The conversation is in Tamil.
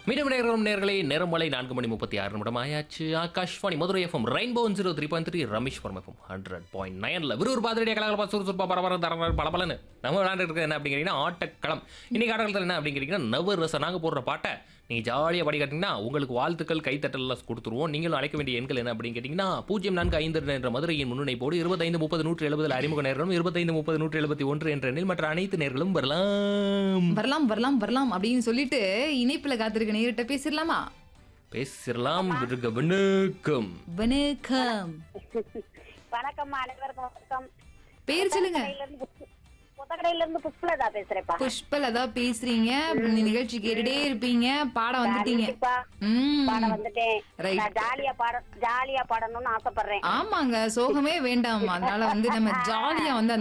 மீண்டும் நேரம் நேர்களை நேரம் மாலை நான்கு மணி முப்பத்தி ஆறு நிமிடம் ஆயாச்சு Akashvani Madurai FM rainbow zero three point three Rameswaram FM hundred point நைன்ல விறுவிறு பாதிரடிய கலகலப்பா சுறுசுறுப்பா பரபர தர பலபலன்னு நம்ம விளையாண்டு இருக்கிறது என்ன அப்படிங்கிறீங்கன்னா ஆட்டக்களம் இன்னைக்கு ஆட்டக்களத்தில் என்ன அப்படிங்கிறீங்கன்னா நவ ரச நாங்கள் போடுற பாட்டை நீ ஜாலியாக படி காட்டிங்கன்னா உங்களுக்கு வாழ்த்துக்கள் கைத்தட்டல்லாம் கொடுத்துருவோம் நீங்களும் அழைக்க வேண்டிய எண்கள் என்ன அப்படின்னு கேட்டிங்கன்னா பூஜ்ஜியம் நான்கு ஐந்து என்ற மதுரையின் முன்னிணைப்போடு இருபத்தைந்து முப்பது நூற்றி எழுபதில் அறிமுக நேர்களும் இருபத்தைந்து முப்பது நூற்றி எழுபத்தி ஒன்று என்ற எண்ணில் மற்ற அனைத்து நேர்களும் வரலாம் வரலாம் வரலாம் வரலாம் அப்படின்னு சொல்லிட்டு இணைப்புல காத்திருக்க நேரிட்ட பேசிடலாமா பேசிடலாம் விருக வணக்கம் வணக்கம் வணக்கம்மா அனைவருக்கும் வணக்கம் பேர் சொல்லுங்க புத்தகடையில இருந்து புஷ்ப- புத்தகடையில இருந்து புஷ்பலதா பேசுறேன்ப்பா புஷ்பல் அதான் பேசுறீங்க இந்த நிகழ்ச்சி கேட்டுட்டே இருப்பீங்க பாட வந்துட்டீங்க கண்டிப்பா ம் பாட வந்துட்டேன் Right. நான் ஜாலியா பாட ஜாலியா பாடணும்னு ஆசைப்படுறேன் ஆமாங்க சோகமே வேண்டாம் அதனால வந்து நம்ம ஜாலியா வந்து